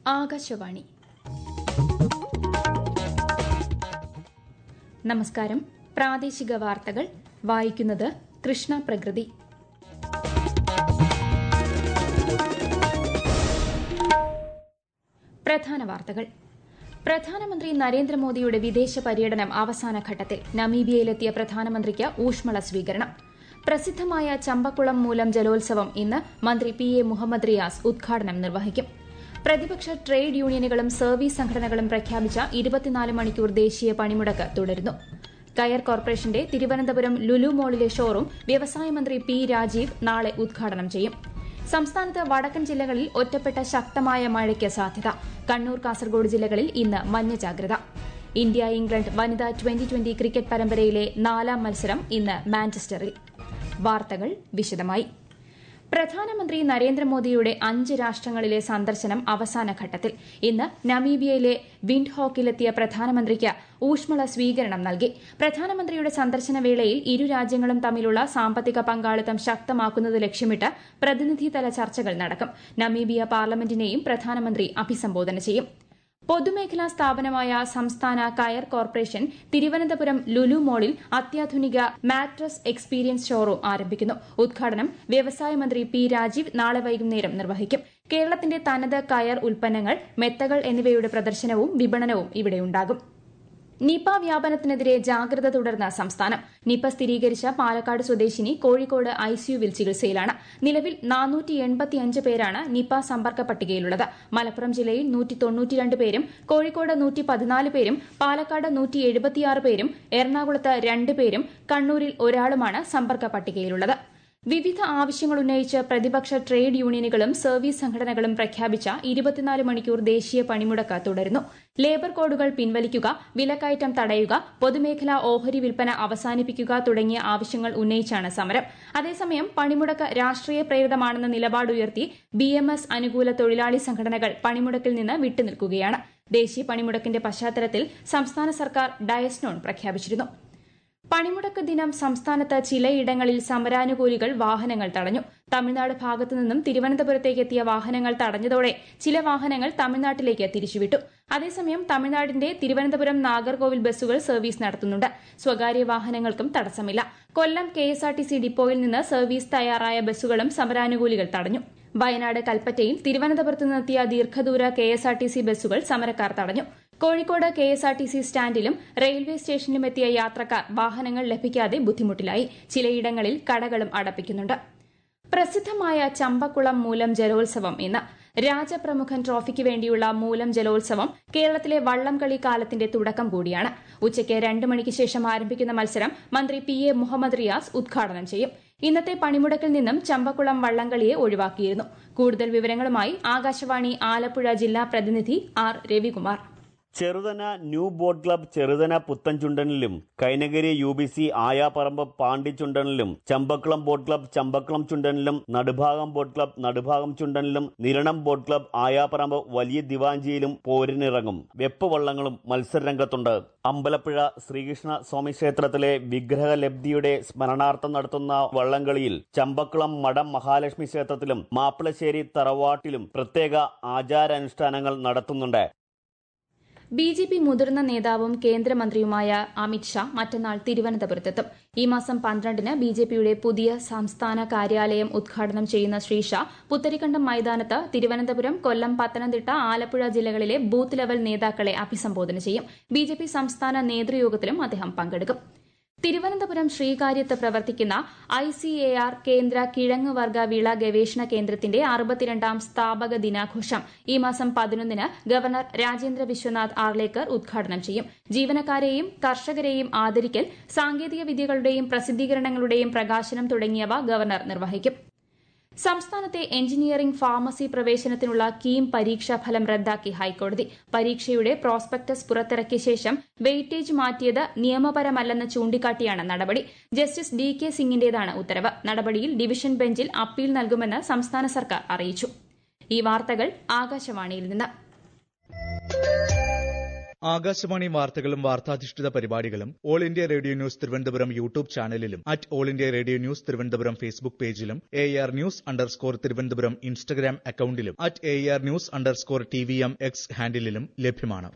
ആകാശവാണി നമസ്കാരം പ്രാദേശിക വാർത്തകൾ വായിക്കുന്നത് കൃഷ്ണ പ്രകൃതി പ്രധാന വാർത്തകൾ പ്രധാനമന്ത്രി നരേന്ദ്രമോദിയുടെ വിദേശ പര്യടനം അവസാന ഘട്ടത്തിൽ നമീബിയയിലെത്തിയ പ്രധാനമന്ത്രിക്ക് ഊഷ്മള സ്വീകരണം പ്രസിദ്ധമായ ചമ്പക്കുളം മൂലം ജലോത്സവം ഇന്ന് മന്ത്രി പി എ മുഹമ്മദ് റിയാസ് ഉദ്ഘാടനം നിർവഹിക്കും പ്രതിപക്ഷ ട്രേഡ് യൂണിയനുകളും സർവീസ് സംഘടനകളും പ്രഖ്യാപിച്ച ഇരുപത്തിനാല് മണിക്കൂർ ദേശീയ പണിമുടക്ക് തുടരുന്നു കയർ കോർപ്പറേഷന്റെ തിരുവനന്തപുരം ലുലു മോളിലെ ഷോറൂം വ്യവസായ മന്ത്രി പി രാജീവ് നാളെ ഉദ്ഘാടനം ചെയ്യും സംസ്ഥാനത്ത് വടക്കൻ ജില്ലകളിൽ ഒറ്റപ്പെട്ട ശക്തമായ മഴയ്ക്ക് സാധ്യത കണ്ണൂർ കാസർഗോഡ് ജില്ലകളിൽ ഇന്ന് മഞ്ഞ ജാഗ്രത ഇന്ത്യ ഇംഗ്ലണ്ട് വനിതാ ട്വന്റി ട്വന്റി ക്രിക്കറ്റ് പരമ്പരയിലെ നാലാം മത്സരം ഇന്ന് മാഞ്ചസ്റ്ററിൽ വാർത്തകൾ വിശദമായി പ്രധാനമന്ത്രി നരേന്ദ്രമോദിയുടെ അഞ്ച് രാഷ്ട്രങ്ങളിലെ സന്ദർശനം അവസാന ഘട്ടത്തിൽ ഇന്ന് നമീബിയയിലെ വിൻഡ്ഹോക്കിലെത്തിയ പ്രധാനമന്ത്രിക്ക് ഊഷ്മള സ്വീകരണം നൽകി പ്രധാനമന്ത്രിയുടെ സന്ദർശന വേളയിൽ ഇരു രാജ്യങ്ങളും തമ്മിലുള്ള സാമ്പത്തിക പങ്കാളിത്തം ശക്തമാക്കുന്നത് ലക്ഷ്യമിട്ട് പ്രതിനിധിതല ചർച്ചകൾ നടക്കും നമീബിയ പാർലമെന്റിനെയും പ്രധാനമന്ത്രി അഭിസംബോധന ചെയ്യും പൊതുമേഖലാ സ്ഥാപനമായ സംസ്ഥാന കയർ കോർപ്പറേഷൻ തിരുവനന്തപുരം ലുലു മോളിൽ അത്യാധുനിക മാട്രസ് എക്സ്പീരിയൻസ് ഷോറൂം ആരംഭിക്കുന്നു ഉദ്ഘാടനം വ്യവസായ മന്ത്രി പി രാജീവ് നാളെ വൈകുന്നേരം നിർവഹിക്കും കേരളത്തിന്റെ തനത് കയർ ഉൽപ്പന്നങ്ങൾ മെത്തകൾ എന്നിവയുടെ പ്രദർശനവും വിപണനവും ഇവിടെയുണ്ടാകും നിപ വ്യാപനത്തിനെതിരെ ജാഗ്രത തുടർന്ന സംസ്ഥാനം നിപ സ്ഥിരീകരിച്ച പാലക്കാട് സ്വദേശിനി കോഴിക്കോട് ഐസിയുവിൽ ചികിത്സയിലാണ് നിലവിൽ നാനൂറ്റി പേരാണ് നിപ സമ്പർക്ക പട്ടികയിലുള്ളത് മലപ്പുറം ജില്ലയിൽ നൂറ്റി തൊണ്ണൂറ്റിരണ്ട് പേരും കോഴിക്കോട് നൂറ്റി പതിനാല് പേരും പാലക്കാട് നൂറ്റി എഴുപത്തിയാറ് പേരും എറണാകുളത്ത് രണ്ട് പേരും കണ്ണൂരിൽ ഒരാളുമാണ് സമ്പർക്ക പട്ടികയിലുള്ളത് വിവിധ ആവശ്യങ്ങൾ ഉന്നയിച്ച് പ്രതിപക്ഷ ട്രേഡ് യൂണിയനുകളും സർവീസ് സംഘടനകളും പ്രഖ്യാപിച്ച ഇരുപത്തിനാല് മണിക്കൂർ ദേശീയ പണിമുടക്ക് തുടരുന്നു ലേബർ കോഡുകൾ പിൻവലിക്കുക വിലക്കയറ്റം തടയുക പൊതുമേഖലാ ഓഹരി വിൽപ്പന അവസാനിപ്പിക്കുക തുടങ്ങിയ ആവശ്യങ്ങൾ ഉന്നയിച്ചാണ് സമരം അതേസമയം പണിമുടക്ക് രാഷ്ട്രീയ പ്രേരിതമാണെന്ന നിലപാടുയർത്തി ബി എം എസ് അനുകൂല തൊഴിലാളി സംഘടനകൾ പണിമുടക്കിൽ നിന്ന് വിട്ടുനിൽക്കുകയാണ് ദേശീയ പണിമുടക്കിന്റെ പശ്ചാത്തലത്തിൽ സംസ്ഥാന സർക്കാർ ഡയസ്നോൺ പ്രഖ്യാപിച്ചിരുന്നു പണിമുടക്ക് ദിനം സംസ്ഥാനത്ത് ചിലയിടങ്ങളിൽ സമരാനുകൂലികൾ വാഹനങ്ങൾ തടഞ്ഞു തമിഴ്നാട് ഭാഗത്തുനിന്നും തിരുവനന്തപുരത്തേക്ക് എത്തിയ വാഹനങ്ങൾ തടഞ്ഞതോടെ ചില വാഹനങ്ങൾ തമിഴ്നാട്ടിലേക്ക് തിരിച്ചുവിട്ടു അതേസമയം തമിഴ്നാടിന്റെ തിരുവനന്തപുരം നാഗർകോവിൽ ബസ്സുകൾ സർവീസ് നടത്തുന്നുണ്ട് സ്വകാര്യ വാഹനങ്ങൾക്കും തടസ്സമില്ല കൊല്ലം കെഎസ്ആർടിസി ഡിപ്പോയിൽ നിന്ന് സർവീസ് തയ്യാറായ ബസ്സുകളും സമരാനുകൂലികൾ തടഞ്ഞു വയനാട് കൽപ്പറ്റയിൽ തിരുവനന്തപുരത്ത് നിന്നെത്തിയ ദീർഘദൂര കെഎസ്ആർടിസി ബസ്സുകൾ സമരക്കാർ തടഞ്ഞു കോഴിക്കോട് കെഎസ്ആർടിസി സ്റ്റാൻഡിലും റെയിൽവേ സ്റ്റേഷനിലും എത്തിയ യാത്രക്കാർ വാഹനങ്ങൾ ലഭിക്കാതെ ബുദ്ധിമുട്ടിലായി ചിലയിടങ്ങളിൽ കടകളും അടപ്പിക്കുന്നുണ്ട് പ്രസിദ്ധമായ ചമ്പക്കുളം മൂലം ജലോത്സവം ഇന്ന് രാജപ്രമുഖൻ ട്രോഫിക്ക് വേണ്ടിയുള്ള മൂലം ജലോത്സവം കേരളത്തിലെ വള്ളംകളി കാലത്തിന്റെ തുടക്കം കൂടിയാണ് ഉച്ചയ്ക്ക് രണ്ട് മണിക്ക് ശേഷം ആരംഭിക്കുന്ന മത്സരം മന്ത്രി പി എ മുഹമ്മദ് റിയാസ് ഉദ്ഘാടനം ചെയ്യും ഇന്നത്തെ പണിമുടക്കിൽ നിന്നും ചമ്പക്കുളം വള്ളംകളിയെ ഒഴിവാക്കിയിരുന്നു കൂടുതൽ വിവരങ്ങളുമായി ആകാശവാണി ആലപ്പുഴ ജില്ലാ പ്രതിനിധി R Ravikumar Cheruthana new boat club Cheruthana പുത്തൻചുണ്ടനിലും Kainakary U B C Ayaparambu പാണ്ടിച്ചുണ്ടനിലും ചമ്പക്കുളം ബോട്ട് ക്ലബ് ചമ്പക്കുളം ചുണ്ടനിലും നടുഭാഗം ബോട്ട് ക്ലബ് നടുഭാഗം ചുണ്ടനിലും നിരണം ബോട്ട് ക്ലബ് ആയാപ്പറമ്പ് വലിയ ദിവാഞ്ചിയിലും പോരിനിറങ്ങും വെപ്പ് വള്ളങ്ങളും മത്സരരംഗത്തുണ്ട് അമ്പലപ്പുഴ ശ്രീകൃഷ്ണ സ്വാമി ക്ഷേത്രത്തിലെ വിഗ്രഹലബ്ധിയുടെ സ്മരണാർത്ഥം നടത്തുന്ന വള്ളംകളിയിൽ ചമ്പക്കുളം മഠം മഹാലക്ഷ്മി ക്ഷേത്രത്തിലും മാപ്പിളശ്ശേരി തറവാട്ടിലും പ്രത്യേക ആചാരാനുഷ്ഠാനങ്ങൾ നടത്തുന്നുണ്ട് ബി ജെ പി മുതിർന്ന നേതാവും കേന്ദ്രമന്ത്രിയുമായ അമിത് ഷാ മറ്റന്നാൾ തിരുവനന്തപുരത്തെത്തും ഈ മാസം പന്ത്രണ്ടിന് ബി ജെ പിയുടെ പുതിയ സംസ്ഥാന കാര്യാലയം ഉദ്ഘാടനം ചെയ്യുന്ന ശ്രീ ഷാ പുത്തരിക്കണ്ടം മൈതാനത്ത് തിരുവനന്തപുരം കൊല്ലം പത്തനംതിട്ട ആലപ്പുഴ ജില്ലകളിലെ ബൂത്ത് ലെവൽ നേതാക്കളെ അഭിസംബോധന ചെയ്യും ബി ജെ പി സംസ്ഥാന നേതൃയോഗത്തിലും അദ്ദേഹം പങ്കെടുക്കും തിരുവനന്തപുരം ശ്രീകാര്യത്ത് പ്രവർത്തിക്കുന്ന ഐ സി എ ആർ കേന്ദ്ര കിഴങ്ങ് വർഗ വിള ഗവേഷണ കേന്ദ്രത്തിന്റെ അറുപത്തിരണ്ടാം സ്ഥാപക ദിനാഘോഷം ഈ മാസം പതിനൊന്നിന് ഗവർണർ രാജേന്ദ്ര വിശ്വനാഥ് ആർലേക്കർ ഉദ്ഘാടനം ചെയ്യും ജീവനക്കാരെയും കർഷകരെയും ആദരിക്കൽ സാങ്കേതിക വിദ്യകളുടെയും പ്രസിദ്ധീകരണങ്ങളുടെയും പ്രകാശനം തുടങ്ങിയവ ഗവർണർ നിർവഹിക്കും സംസ്ഥാനത്തെ എഞ്ചിനീയറിംഗ് ഫാർമസി പ്രവേശനത്തിനുള്ള കീം പരീക്ഷാ ഫലം റദ്ദാക്കി ഹൈക്കോടതി പരീക്ഷയുടെ പ്രോസ്പെക്ടസ് പുറത്തിറക്കിയ ശേഷം വെയിറ്റേജ് മാറ്റിയത് നിയമപരമല്ലെന്ന് ചൂണ്ടിക്കാട്ടിയാണ് നടപടി ജസ്റ്റിസ് ഡി കെ സിംഗിന്റേതാണ് ഉത്തരവ് നടപടിയിൽ ഡിവിഷൻ ബെഞ്ചിൽ അപ്പീൽ നൽകുമെന്ന് സംസ്ഥാന സർക്കാർ അറിയിച്ചു ഈ വാർത്തകൾ ആകാശവാണിയിൽ നിന്ന് ആകാശവാണി വാർത്തകളും വാർത്താധിഷ്ഠിത പരിപാടികളും all India radio news Thiruvananthapuram YouTube ചാനലിലും at all India radio news Thiruvananthapuram Facebook പേജിലും A R news underscore Thiruvananthapuram Instagram അക്കൌണ്ടിലും at A R news underscore T V M X ഹാൻഡിലും ലഭ്യമാണ്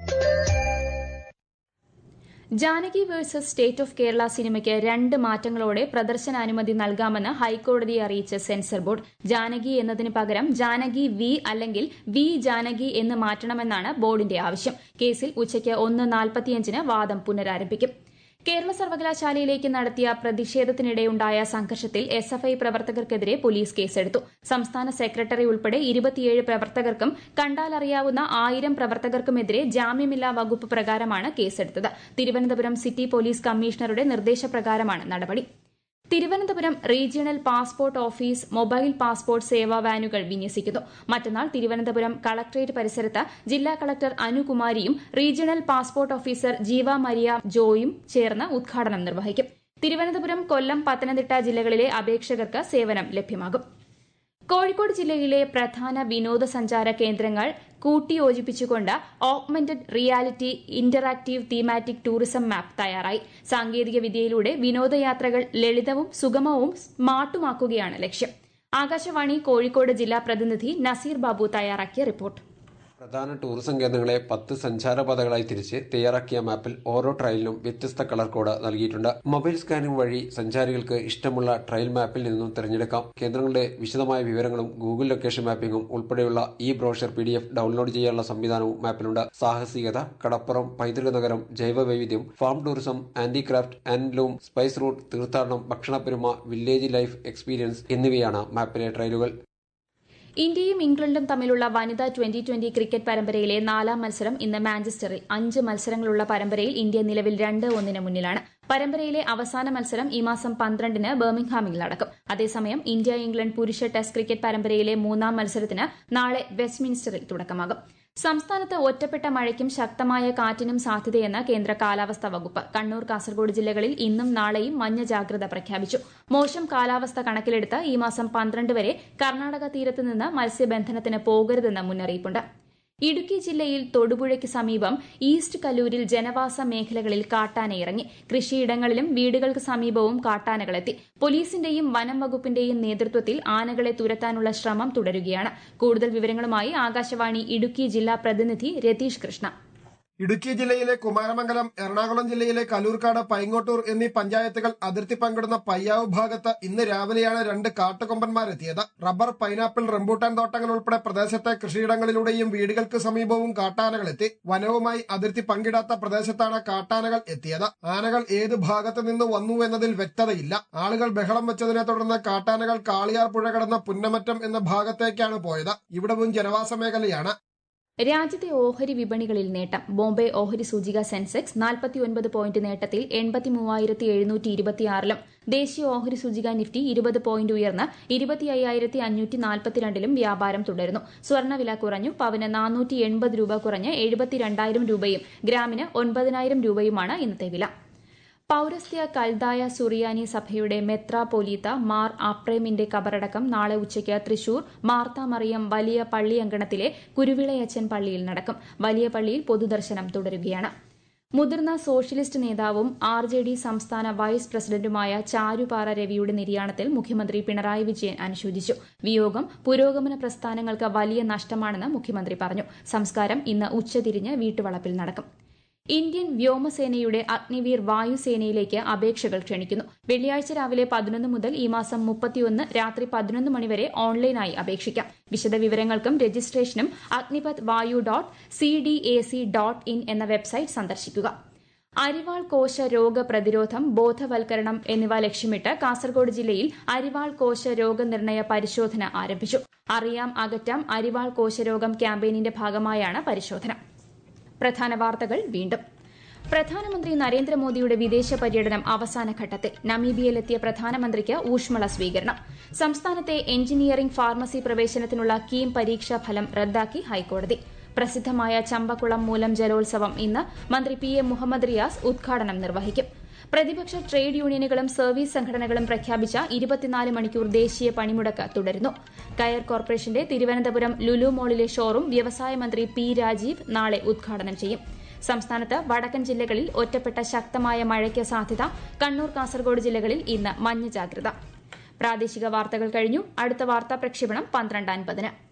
Janaki versus state of Kerala സിനിമയ്ക്ക് രണ്ട് മാറ്റങ്ങളോടെ പ്രദർശനാനുമതി നൽകാമെന്ന് ഹൈക്കോടതിയെ അറിയിച്ച സെൻസർ ബോർഡ് ജാനകി എന്നതിന് പകരം ജാനകി വി അല്ലെങ്കിൽ വി ജാനകി എന്ന് മാറ്റണമെന്നാണ് ബോർഡിന്റെ ആവശ്യം കേസിൽ ഉച്ചയ്ക്ക് ഒന്ന് നാൽപ്പത്തിയഞ്ചിന് വാദം പുനരാരംഭിക്കും കേരള സർവകലാശാലയിലേക്ക് നടത്തിയ പ്രതിഷേധത്തിനിടെയുണ്ടായ സംഘർഷത്തിൽ എസ് എഫ് ഐ പ്രവർത്തകർക്കെതിരെ പോലീസ് കേസെടുത്തു സംസ്ഥാന സെക്രട്ടറി ഉൾപ്പെടെ ഇരുപത്തിയേഴ് പ്രവർത്തകർക്കും കണ്ടാലറിയാവുന്ന ആയിരം പ്രവർത്തകർക്കുമെതിരെ ജാമ്യമില്ലാ വകുപ്പ് പ്രകാരമാണ് കേസെടുത്തത് തിരുവനന്തപുരം സിറ്റി പോലീസ് കമ്മീഷണറുടെ നിർദ്ദേശപ്രകാരമാണ് നടപടി Thiruvananthapuram regional passport office mobile passport Seva വാനുകൾ വിന്യസിക്കുന്നു മറ്റന്നാൾ തിരുവനന്തപുരം കളക്ടറേറ്റ് പരിസരത്ത് ജില്ലാ കളക്ടർ അനുകുമാരിയും regional passport officer Jeeva Maria ജോയും ചേർന്ന് ഉദ്ഘാടനം നിർവഹിക്കും തിരുവനന്തപുരം കൊല്ലം പത്തനംതിട്ട ജില്ലകളിലെ അപേക്ഷകർക്ക് സേവനം ലഭ്യമാകും കോഴിക്കോട് ജില്ലയിലെ പ്രധാന വിനോദസഞ്ചാര കേന്ദ്രങ്ങൾ കൂട്ടിയോജിപ്പിച്ചുകൊണ്ട് augmented reality interactive thematic tourism map തയ്യാറായി സാങ്കേതിക വിദ്യയിലൂടെ വിനോദയാത്രകൾ ലളിതവും സുഗമവും സ്മാർട്ടുമാക്കുകയാണ് ലക്ഷ്യം ആകാശവാണി കോഴിക്കോട് ജില്ലാ പ്രതിനിധി നസീർ ബാബു തയ്യാറാക്കിയ റിപ്പോർട്ട് പ്രധാന ടൂറിസം കേന്ദ്രങ്ങളെ പത്ത് സഞ്ചാരപാതകളായി തിരിച്ച് തയ്യാറാക്കിയ മാപ്പിൽ ഓരോ ട്രയലിനും വ്യത്യസ്ത കളർ കോഡ് നൽകിയിട്ടുണ്ട് മൊബൈൽ സ്കാനിംഗ് വഴി സഞ്ചാരികൾക്ക് ഇഷ്ടമുള്ള ട്രയൽ മാപ്പിൽ നിന്നും തിരഞ്ഞെടുക്കാം കേന്ദ്രങ്ങളുടെ വിശദമായ വിവരങ്ങളും ഗൂഗിൾ ലൊക്കേഷൻ മാപ്പിംഗും ഉൾപ്പെടെയുള്ള ഈ ബ്രോഷർ പി ഡൗൺലോഡ് ചെയ്യാനുള്ള സംവിധാനവും മാപ്പിലുണ്ട് സാഹസികത കടപ്പുറം പൈതൃക നഗരം ജൈവ വൈവിധ്യം farm tourism handicraft handloom spice route തീർത്ഥാടനം ഭക്ഷണപ്പെരുമ വില്ലേജ് ലൈഫ് എക്സ്പീരിയൻസ് എന്നിവയാണ് മാപ്പിലെ ട്രയലുകൾ ഇന്ത്യയും ഇംഗ്ലണ്ടും തമ്മിലുള്ള വനിതാ ട്വന്റി ട്വന്റി ക്രിക്കറ്റ് പരമ്പരയിലെ നാലാം മത്സരം ഇന്ന് മാഞ്ചസ്റ്ററിൽ അഞ്ച് മത്സരങ്ങളുള്ള പരമ്പരയിൽ ഇന്ത്യ നിലവിൽ രണ്ട് ഒന്നിന് മുന്നിലാണ് പരമ്പരയിലെ അവസാന മത്സരം ഈ മാസം പന്ത്രണ്ടിന് ബർമിംഗ്ഹാമിൽ നടക്കും അതേസമയം ഇന്ത്യ ഇംഗ്ലണ്ട് പുരുഷ ടെസ്റ്റ് ക്രിക്കറ്റ് പരമ്പരയിലെ മൂന്നാം മത്സരത്തിന് നാളെ വെസ്റ്റ്മിൻസ്റ്ററിൽ തുടക്കമാകും സംസ്ഥാനത്ത് ഒറ്റപ്പെട്ട മഴയ്ക്കും ശക്തമായ കാറ്റിനും സാധ്യതയെന്ന് കേന്ദ്ര കാലാവസ്ഥാ വകുപ്പ് കണ്ണൂർ കാസർഗോഡ് ജില്ലകളിൽ ഇന്നും നാളെയും മഞ്ഞ ജാഗ്രത പ്രഖ്യാപിച്ചു മോശം കാലാവസ്ഥ കണക്കിലെടുത്ത് ഈ മാസം പന്ത്രണ്ട് വരെ കർണാടക തീരത്ത് നിന്ന് മത്സ്യബന്ധനത്തിന് പോകരുതെന്ന് മുന്നറിയിപ്പുണ്ട് ഇടുക്കി ജില്ലയിൽ തൊടുപുഴയ്ക്ക് സമീപം ഈസ്റ്റ് കല്ലൂരിൽ ജനവാസ മേഖലകളിൽ കാട്ടാന ഇറങ്ങി കൃഷിയിടങ്ങളിലും വീടുകൾക്ക് സമീപവും കാട്ടാനകളെത്തി പോലീസിന്റെയും വനം വകുപ്പിന്റെയും നേതൃത്വത്തിൽ ആനകളെ തുരത്താനുള്ള ശ്രമം തുടരുകയാണ് കൂടുതൽ വിവരങ്ങളുമായി ആകാശവാണി ഇടുക്കി ജില്ലാ പ്രതിനിധി രതീഷ് കൃഷ്ണ ഇടുക്കി ജില്ലയിലെ കുമാരമംഗലം എറണാകുളം ജില്ലയിലെ കലൂർക്കാട് പൈങ്ങോട്ടൂർ എന്നീ പഞ്ചായത്തുകൾ അതിർത്തി പങ്കിടുന്ന പയ്യാവ് ഭാഗത്ത് ഇന്ന് രാവിലെയാണ് രണ്ട് കാട്ടുകൊമ്പന്മാരെത്തിയത് റബ്ബർ പൈനാപ്പിൾ റംബൂട്ടാൻ തോട്ടങ്ങൾ ഉൾപ്പെടെ പ്രദേശത്തെ കൃഷിയിടങ്ങളിലൂടെയും വീടുകൾക്ക് സമീപവും കാട്ടാനകളെത്തി വനവുമായി അതിർത്തി പങ്കിടാത്ത പ്രദേശത്താണ് കാട്ടാനകൾ എത്തിയത് ആനകൾ ഏത് ഭാഗത്ത് നിന്ന് വന്നു എന്നതിൽ വ്യക്തതയില്ല ആളുകൾ ബഹളം വെച്ചതിനെ തുടർന്ന് കാട്ടാനകൾ കാളിയാർ പുഴ കടന്ന പുന്നമറ്റം എന്ന ഭാഗത്തേക്കാണ് പോയത് ഇവിടവും ജനവാസ മേഖലയാണ് രാജ്യത്തെ ഓഹരി വിപണികളിൽ നേട്ടം ബോംബെ ഓഹരി സൂചിക സെൻസെക്സ് നാൽപ്പത്തിയൊൻപത് പോയിന്റ് നേട്ടത്തിൽ എൺപത്തി മൂവായിരത്തി എഴുന്നൂറ്റി ഇരുപത്തിയാറിലും ദേശീയ ഓഹരി സൂചിക നിഫ്റ്റി ഇരുപത് പോയിന്റ് ഉയർന്ന് ഇരുപത്തി അയ്യായിരത്തി അഞ്ഞൂറ്റി നാൽപ്പത്തിരണ്ടിലും വ്യാപാരം തുടരുന്നു സ്വർണ്ണവില കുറഞ്ഞു പവന് നാനൂറ്റി എൺപത് രൂപ കുറഞ്ഞ് എഴുപത്തിരണ്ടായിരം രൂപയും ഗ്രാമിന് ഒൻപതിനായിരം രൂപയുമാണ് ഇന്നത്തെ വില പൌരസ്ത്യ കൽദായ സുറിയാനി സഭയുടെ മെത്രാപോലീത്ത മാർ ആപ്രേമിന്റെ കബറടക്കം നാളെ ഉച്ചയ്ക്ക് തൃശൂർ മാർത്ത മറിയം വലിയ പള്ളിയങ്കണത്തിലെ കുരുവിളയച്ചൻ പള്ളിയിൽ നടക്കും വലിയ പള്ളിയിൽ പൊതുദർശനം തുടരുകയാണ് മുതിർന്ന സോഷ്യലിസ്റ്റ് നേതാവും ആർ ജെ ഡി സംസ്ഥാന വൈസ് പ്രസിഡന്റുമായ ചാരുപാറ രവിയുടെ നിര്യാണത്തിൽ മുഖ്യമന്ത്രി പിണറായി വിജയൻ അനുശോചിച്ചു വിയോഗം പുരോഗമന പ്രസ്ഥാനങ്ങൾക്ക് വലിയ നഷ്ടമാണെന്ന് മുഖ്യമന്ത്രി പറഞ്ഞു സംസ്കാരം ഇന്ന് ഉച്ചതിരിഞ്ഞ് വീട്ടുവളപ്പിൽ നടക്കും ഇന്ത്യൻ വ്യോമസേനയുടെ അഗ്നിവീർ വായുസേനയിലേക്ക് അപേക്ഷകൾ ക്ഷണിക്കുന്നു വെള്ളിയാഴ്ച രാവിലെ പതിനൊന്ന് മുതൽ ഈ മാസം മുപ്പത്തിയൊന്ന് രാത്രി പതിനൊന്ന് മണിവരെ ഓൺലൈനായി അപേക്ഷിക്കാം വിശദവിവരങ്ങൾക്കും രജിസ്ട്രേഷനും Agnipath Vayu dot C D A C dot in എന്ന വെബ്സൈറ്റ് സന്ദർശിക്കുക അരിവാൾ കോശ രോഗ പ്രതിരോധം ബോധവൽക്കരണം എന്നിവ ലക്ഷ്യമിട്ട് കാസർഗോഡ് ജില്ലയിൽ അരിവാൾ കോശ രോഗനിർണയ പരിശോധന ആരംഭിച്ചു അറിയാം അകറ്റാം അരിവാൾ കോശരോഗം ക്യാമ്പയിനിന്റെ ഭാഗമായാണ് പരിശോധന പ്രധാന വാർത്തകൾ വീണ്ടും പ്രധാനമന്ത്രി നരേന്ദ്രമോദിയുടെ വിദേശ പര്യടനം അവസാന ഘട്ടത്തിൽ നമീബിയയിലെത്തിയ പ്രധാനമന്ത്രിക്ക് ഊഷ്മള സ്വീകരണം സംസ്ഥാനത്തെ എഞ്ചിനീയറിംഗ് ഫാർമസി പ്രവേശനത്തിനുള്ള കീം പരീക്ഷാ ഫലം റദ്ദാക്കി ഹൈക്കോടതി പ്രസിദ്ധമായ ചമ്പക്കുളം മൂലം ജലോത്സവം ഇന്ന് മന്ത്രി പി എ മുഹമ്മദ് റിയാസ് ഉദ്ഘാടനം നിർവഹിക്കും പ്രതിപക്ഷ ട്രേഡ് യൂണിയനുകളും സർവീസ് സംഘടനകളും പ്രഖ്യാപിച്ച ഇരുപത്തിനാല് മണിക്കൂർ ദേശീയ പണിമുടക്ക് തുടരുന്നു കയർ കോർപ്പറേഷന്റെ തിരുവനന്തപുരം ലുലു മോളിലെ ഷോറൂം വ്യവസായ മന്ത്രി പി രാജീവ് നാളെ ഉദ്ഘാടനം ചെയ്യും സംസ്ഥാനത്ത് വടക്കൻ ജില്ലകളിൽ ഒറ്റപ്പെട്ട ശക്തമായ മഴയ്ക്ക് സാധ്യത കണ്ണൂർ കാസർഗോഡ് ജില്ലകളിൽ ഇന്ന് മഞ്ഞ ജാഗ്രത പ്രാദേശിക വാർത്തകൾ കഴിഞ്ഞു അടുത്ത വാർത്താ പ്രക്ഷേപണം പന്ത്രണ്ട് അൻപതിന്